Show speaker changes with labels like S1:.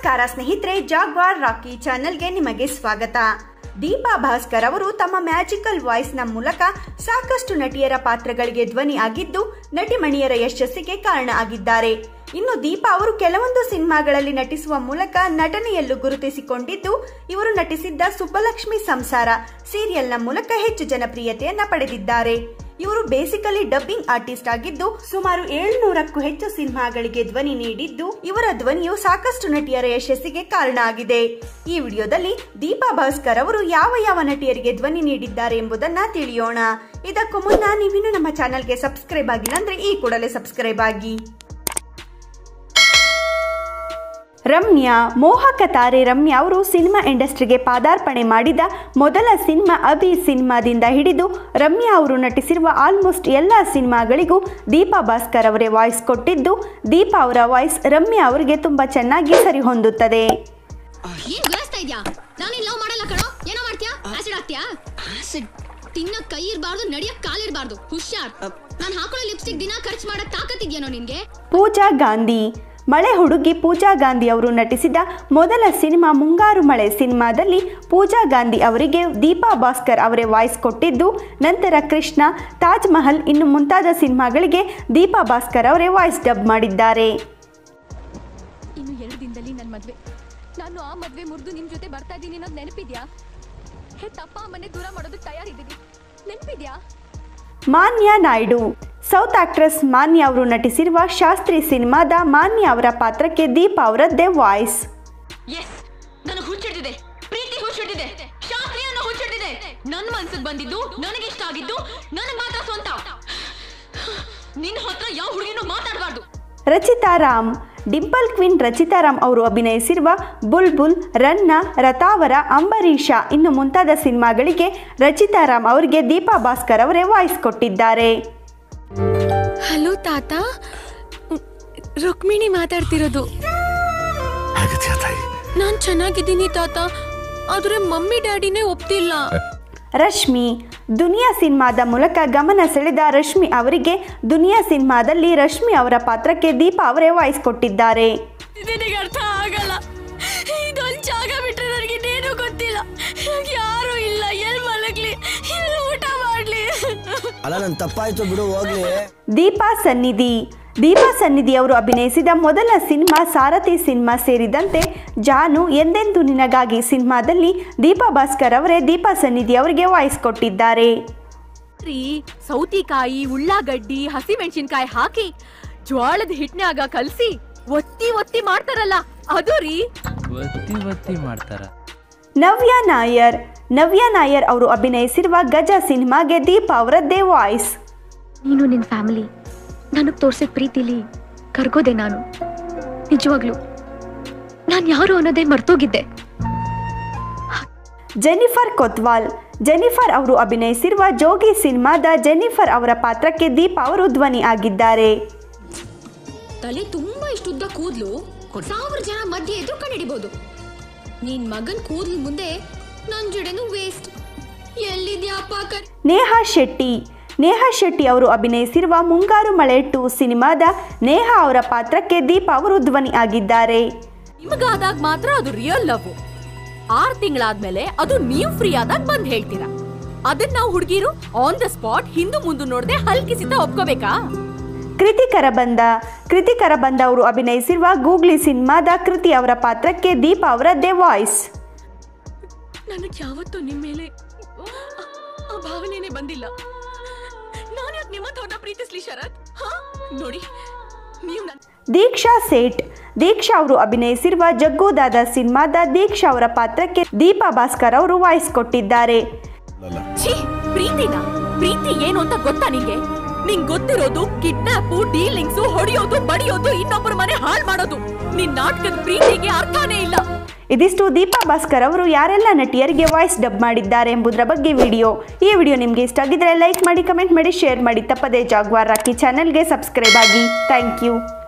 S1: ನಮಸ್ಕಾರ ಸ್ನೇಹಿತರೆ ಜಾಗ್ವಾರ್ ರಾಕಿ ಚಾನೆಲ್ಗೆ ನಿಮಗೆ ಸ್ವಾಗತ ದೀಪಾ ಭಾಸ್ಕರ್ ಅವರು ತಮ್ಮ ಮ್ಯಾಜಿಕಲ್ ವಾಯ್ಸ್ ನ ಮೂಲಕ ಸಾಕಷ್ಟು ನಟಿಯರ ಪಾತ್ರಗಳಿಗೆ ಧ್ವನಿ ಆಗಿದ್ದು ನಟಿಮಣಿಯರ ಯಶಸ್ಸಿಗೆ ಕಾರಣ ಆಗಿದ್ದಾರೆ ಇನ್ನು ದೀಪಾ ಅವರು ಕೆಲವೊಂದು ಸಿನಿಮಾಗಳಲ್ಲಿ ನಟಿಸುವ ಮೂಲಕ ನಟನೆಯಲ್ಲೂ ಗುರುತಿಸಿಕೊಂಡಿದ್ದು ಇವರು ನಟಿಸಿದ್ದ ಸುಬ್ಬಲಕ್ಷ್ಮಿ ಸಂಸಾರ ಸೀರಿಯಲ್ನ ಮೂಲಕ ಹೆಚ್ಚು ಜನಪ್ರಿಯತೆಯನ್ನ ಪಡೆದಿದ್ದಾರೆ ಇವರು ಬೇಸಿಕಲಿ ಡಬ್ಬಿಂಗ್ ಆರ್ಟಿಸ್ಟ್ ಆಗಿದ್ದು ಸುಮಾರು ಏಳ್ನೂರಕ್ಕೂ ಹೆಚ್ಚು ಸಿನಿಮಾಗಳಿಗೆ ಧ್ವನಿ ನೀಡಿದ್ದು ಇವರ ಧ್ವನಿಯು ಸಾಕಷ್ಟು ನಟಿಯರ ಯಶಸ್ಸಿಗೆ ಕಾರಣ ಆಗಿದೆ ಈ ವಿಡಿಯೋದಲ್ಲಿ ದೀಪಾ ಭಾಸ್ಕರ್ ಅವರು ಯಾವ ಯಾವ ನಟಿಯರಿಗೆ ಧ್ವನಿ ನೀಡಿದ್ದಾರೆ ಎಂಬುದನ್ನ ತಿಳಿಯೋಣ ಇದಕ್ಕೂ ಮುನ್ನ ನೀವಿನ್ನು ನಮ್ಮ ಚಾನೆಲ್ಗೆ ಸಬ್ಸ್ಕ್ರೈಬ್ ಆಗಿಲ್ಲ ಅಂದ್ರೆ ಈ ಕೂಡಲೇ ಸಬ್ಸ್ಕ್ರೈಬ್ ಆಗಿ ರಮ್ಯಾ ಮೋಹಕ ತಾರೆ ರಮ್ಯಾ ಅವರು ಸಿನಿಮಾ ಇಂಡಸ್ಟ್ರಿಗೆ ಪಾದಾರ್ಪಣೆ ಮಾಡಿದ ಮೊದಲ ಸಿನಿಮಾ ಅಭಿ ಸಿನಿಮಾದಿಂದ ಹಿಡಿದು ರಮ್ಯಾ ಅವರು ನಟಿಸಿರುವ ಆಲ್ಮೋಸ್ಟ್ ಎಲ್ಲ ಸಿನಿಮಾಗಳಿಗೂ ದೀಪಾ ಭಾಸ್ಕರ್ ಅವರೇ ವಾಯ್ಸ್ ಕೊಟ್ಟಿದ್ದು ದೀಪಾ ಅವರ ವಾಯ್ಸ್ ರಮ್ಯಾ ಅವರಿಗೆ ತುಂಬಾ ಚೆನ್ನಾಗಿ ಸರಿ ಹೊಂದುತ್ತದೆ
S2: ಏನ್ ಗುಲಾಸ್ತಾ ಇದ್ಯಾ ನಾನೇನ್ ಲವ್ ಮಾಡಲ್ಲ ಕಣೋ ಏನೋ ಮಾಡ್ತೀಯಾ ಆಸಿಡ್ ಹಾಕ್ತೀಯಾ
S3: ಆಸಿಡ್
S2: ತಿನ್ನಕ್ ಕೈ ಇರ್ಬಾರ್ದು ನಡಿಯಕ್ ಕಾಲಿರ್ಬಾರ್ದು ಹುಷಾರ್ ನಾನ್ ಹಾಕೊಳ್ಳೋ ಲಿಪ್ಸ್ಟಿಕ್ ದಿನ ಖರ್ಚು ಮಾಡಕ್ ತಾಕತ್ತಿದ್ಯೇನೋ ನಿನ್ಗೆ
S1: ಪೂಜಾ ಗಾಂಧಿ ಮಳೆ ಹುಡುಗಿ ಪೂಜಾ ಗಾಂಧಿ ಅವರು ನಟಿಸಿದ ಮೊದಲ ಸಿನಿಮಾ ಮುಂಗಾರು ಮಳೆ ಸಿನಿಮಾದಲ್ಲಿ ಪೂಜಾ ಗಾಂಧಿ ಅವರಿಗೆ ದೀಪಾ ಭಾಸ್ಕರ್ ಅವರೇ ವಾಯ್ಸ್ ಕೊಟ್ಟಿದ್ದು ನಂತರ ಕೃಷ್ಣ ತಾಜ್ ಮಹಲ್ ಇನ್ನು ಮುಂತಾದ ಸಿನಿಮಾಗಳಿಗೆ ದೀಪಾ ಭಾಸ್ಕರ್ ಅವರೇ ವಾಯ್ಸ್ ಡಬ್ ಮಾಡಿದ್ದಾರೆ
S3: ಇನ್ನು ಎರಡು ದಿನದಲ್ಲಿ ನನ್ನ ಮದ್ವೆ ನಾನು ಆ ಮದ್ವೆ ಮುರಿದು ನಿಮ್ ಜೊತೆ ಬರ್ತಾ ಇದ್ದೀನಿ ಅನ್ನೋದು ನೆನಪಿದ್ಯಾ ಹೆತ್ತಪ್ಪ ಅಮ್ಮನೆ ದೂರ ಮಾಡೋದಕ್ಕೆ ತಯಾರಿದ್ದೀನಿ ನೆನಪಿದ್ಯಾ
S1: ಮಾನ್ಯ ನಾಯ್ಡು ಸೌತ್ ಆಕ್ಟ್ರೆಸ್ ಮಾನ್ಯ ಅವರು ನಟಿಸಿರುವ ಶಾಸ್ತ್ರಿ ಸಿನಿಮಾದ ಮಾನ್ಯ ಅವರ ಪಾತ್ರಕ್ಕೆ ದೀಪಾ ಅವರದ್ದೇ ವಾಯ್ಸ್
S3: ಎಸ್ ನನಗೆ ಹುಚ್ಚಿಡ್ತಿದೆ ಪ್ರೀತಿ ಹುಚ್ಚಿಡ್ತಿದೆ ಶಾಸ್ತ್ರೀಯನ ಹುಚ್ಚಿಡ್ತಿದೆ ನನ್ನ ಮನ್ಸಿಗೆ ಬಂದಿದ್ದು ನನಗೆ ಇಷ್ಟ ಆಗಿದ್ದು ನನಗೆ ಮಾತ್ರ ಸ್ವಂತ ನಿನ್ನ ಹತ್ರ ಯಾವ ಹುಡುಗಿನೂ ಮಾತಾಡಬಾರ್ದು
S1: ರಚಿತಾ ರಾಮ್ ಡಿಂಪಲ್ ಕ್ವೀನ್ ರಚಿತಾ ರಾಮ್ ಅವರು ಅಭಿನಯಿಸಿರುವ ಬುಲ್ಬುಲ್ ರನ್ನ ರತಾವರ ಅಂಬರೀಷ ಇನ್ನು ಮುಂತಾದ ಸಿನಿಮಾಗಳಿಗೆ ರಚಿತಾ ರಾಮ್ ಅವರಿಗೆ ದೀಪಾ ಭಾಸ್ಕರ್ ಅವರೇ ವಾಯ್ಸ್ ಕೊಟ್ಟಿದ್ದಾರೆ
S3: ಹಲೋ ತಾತ ರುಕ್ಮಿಣಿ ಮಾತಾಡ್ತಿರೋದು
S4: ಹೇಗಿದ್ಯಾ ತಾಯಿ
S3: ನಾನ್ ಚೆನ್ನಾಗಿದ್ದೀನಿ ತಾತ ಆದ್ರೆ ಮಮ್ಮಿ ಡ್ಯಾಡಿನೇ ಒಪ್ತಿಲ್ಲ
S1: ರಶ್ಮಿ ದುನಿಯಾ ಸಿನಿಮಾದ ಮೂಲಕ ಗಮನ ಸೆಳೆದ ರಶ್ಮಿ ಅವರಿಗೆ ದುನಿಯಾ ಸಿನಿಮಾದಲ್ಲಿ ರಶ್ಮಿ ಅವರ ಪಾತ್ರಕ್ಕೆ ದೀಪಾ ಅವರೇ ವಾಯ್ಸ್ ಕೊಟ್ಟಿದ್ದಾರೆ
S3: ನಿನಗೆ ಅರ್ಥ ಆಗಲ್ಲ ಇದೊಂದು ಜಾಗ ಬಿಟ್ರೆ ನನಗೆ ಇನ್ನೇನು ಗೊತ್ತಿಲ್ಲ ನಂಗೆ ಯಾರು ಇಲ್ಲ ಎಲ್ಲಿ ಮಲಗ್ಲಿ ಎಲ್ಲಿ ಊಟ ಮಾಡ್ಲಿ
S5: ಅಲ್ಲ ನನ್ ತಪ್ಪಾಯ್ತು ಬಿಡು ಹೋಗ್ಲಿ
S1: ದೀಪಾ ಸನ್ನಿಧಿ ದೀಪಾ ಸನ್ನಿಧಿ ಅವರು ಅಭಿನಯಿಸಿದ ಮೊದಲ ಸಿನಿಮಾ ಸಾರಥಿ ಸಿನಿಮಾ ಸೇರಿದಂತೆ ಜಾನು ಎಂದೆಂದು ನಿನಗಾಗಿ ಸಿನಿಮಾದಲ್ಲಿ ದೀಪಾ ಭಾಸ್ಕರ್ ಅವರೇ ದೀಪಾ ಸನ್ನಿಧಿ ಅವರಿಗೆ ವಾಯ್ಸ್ ಕೊಟ್ಟಿದ್ದಾರೆ
S6: ರೀ ಸೌತಿಕಾಯಿ ಉಳ್ಳಾಗಡ್ಡಿ ಹಸಿಮೆಣಸಿನ್ಕಾಯಿ ಹಾಕಿ ಜ್ವಾಳದ ಹಿಟ್ನ್ಯಾಗ ಕಲ್ಸಿ ಒತ್ತಿ ಒತ್ತಿ ಮಾಡ್ತಾರಲ್ಲ ಅದು ರೀ
S7: ಒತ್ತಿ ಒತ್ತಿ ಮಾಡ್ತಾರ
S1: ನವ್ಯ ನಾಯರ್ ನವ್ಯ ನಾಯರ್ ಅವರು ಅಭಿನಯಿಸಿರುವ ಗಜ ಸಿನಿಮಾಗೆ ದೀಪಾ ಅವರದ್ದೇ ವಾಯ್ಸ್
S8: ನೀನು ನಿನ್ನ ಫ್ಯಾಮಿಲಿ ನನಗೆ ತೋರ್ಸಿದ ಪ್ರೀತಿಲಿ ಕರ್ಗೋದೆ ನಾನು ನಿಜವಾಗ್ಲು ನಾನು ಯಾರು ಅನ್ನೋದೇ ಮರ್ತೋಗಿದ್ದೆ
S1: ಜೆನಿಫರ್ ಕೊತ್ವಾಲ್ ಜೆನಿಫರ್ ಅವರು ಅಭಿನಯಿಸಿರುವ ಜೋಗಿ ಸಿನಿಮಾದ ಜೆನಿಫರ್ ಅವರ ಪಾತ್ರಕ್ಕೆ ದೀಪಾ ಅವರು ಧ್ವನಿ ಆಗಿದ್ದಾರೆ
S2: ತಲೆ ತುಂಬಾ ಇಷ್ಟುದ್ದ ಕೂದ್ಲು ಸಾವಿರ ಜನ ಮಧ್ಯೆ ಎದುರು ಕಂಡಿಡಿಬಹುದು ನಿನ್ ಮಗನ್ ಕೂದ್ಲು ಮುಂದೆ ನನ್ ಜಡೆನು ವೇಸ್ಟ್ ಎಲ್ಲಿದ್ಯಾಪ್ಪ ಕರ್
S1: ನೇಹಾ ಶೆಟ್ಟಿ ನೇಹಾ ಶೆಟ್ಟಿ ಅವರು ಅಭಿನಯಿಸಿರುವ ಮುಂಗಾರು ಮಳೆ ಟು ಸಿನಿಮಾದ ನೇಹಾ ಅವರ ಪಾತ್ರಕ್ಕೆ ದೀಪಾ ಅವರು ಧ್ವನಿ ಆಗಿದ್ದಾರೆ
S6: ನಿಮಗಾದಾಗ ಮಾತ್ರ ಅದು ರಿಯಲ್ ಲವ್ ಆರ್ ತಿಂಗಳಾದ್ಮೇಲೆ ಅದು ನೀವು ಫ್ರೀ ಆದಾಗ ಬಂದ್ ಹೇಳ್ತೀರಾ ಅದನ್ನ ನಾವು ಹುಡುಗಿರು ಆನ್ ದ ಸ್ಪಾಟ್ ಹಿಂದು ಮುಂದೆ ನೋಡದೆ ಹಲ್ಕಿಸಿತ ಒಪ್ಕೋಬೇಕಾ
S1: ಕೃತಿಕರ ಬಂದ ಕೃತಿಕರ ಬಂದ ಅವರು ಅಭಿನಯಿಸಿರುವ ಗೂಗ್ಲಿ ಸಿನಿಮಾದ ಕೃತಿ ಅವರ ಪಾತ್ರಕ್ಕೆ ದೀಪಾ ಅವರದ್ದೇ ವಾಯ್ಸ್
S3: ನನಗೆ ಯಾವತ್ತೂ ನಿಮ್ಮ ಮೇಲೆ ಆ- ಆ ಭಾವನೆನೇ ಬಂದಿಲ್ಲ ನಾನು ಯಾಕೆ ನಿಮ್ಮ ತೋಟ ಪ್ರೀತಿಸ್ಲಿ ಶರತ್ ಹಾ ನೋಡಿ ನೀವು ನನ್ನ
S1: ದೀಕ್ಷಾ ಸೇಠ್ ದೀಕ್ಷಾ ಅವರು ಅಭಿನಯಿಸಿರುವ ಜಗ್ಗುದಾದ ಸಿನಿಮಾದ ದೀಕ್ಷಾ ಅವರ ಪಾತ್ರಕ್ಕೆ ದೀಪಾ ಭಾಸ್ಕರ್ ಅವರು ವಾಯ್ಸ್ ಕೊಟ್ಟಿದ್ದಾರೆ
S6: ಛೀ ಪ್ರೀತಿನ ಪ್ರೀತಿ ಏನು ಅಂತ ಗೊತ್ತಾ ನಿಂಗೆ ನಿಂಗ್ ಗೊತ್ತಿರೋದು ಕಿಡ್ನಾಪು ಡೀಲಿಂಗ್ಸು ಹೊಡೆಯೋದು ಬಡಿಯೋದು ಇನ್ನೊಬ್ಬರ ಮನೆ ಹಾಳು ಮಾಡೋದು ನಿನ್ ನಾಟಕದ ಪ್ರೀತಿಗೆ ಅರ್ಥನೇ ಇಲ್ಲ
S1: ಇದಿಷ್ಟು ದೀಪಾ ಭಾಸ್ಕರ್ ಅವರು ಯಾರೆಲ್ಲ ನಟಿಯರಿಗೆ ವಾಯ್ಸ್ ಡಬ್ ಮಾಡಿದ್ದಾರೆ ಎಂಬುದರ ಬಗ್ಗೆ ವಿಡಿಯೋ ಈ ವಿಡಿಯೋ ನಿಮಗೆ ಇಷ್ಟ ಆಗಿದ್ರೆ ಲೈಕ್ ಮಾಡಿ ಕಮೆಂಟ್ ಮಾಡಿ ಶೇರ್ ಮಾಡಿ ತಪ್ಪದೇ ಜಾಗ್ವಾರ್ ರಾಕಿ ಚಾನೆಲ್ಗೆ ಸಬ್ಸ್ಕ್ರೈಬ್ ಆಗಿ ಥ್ಯಾಂಕ್ ಯು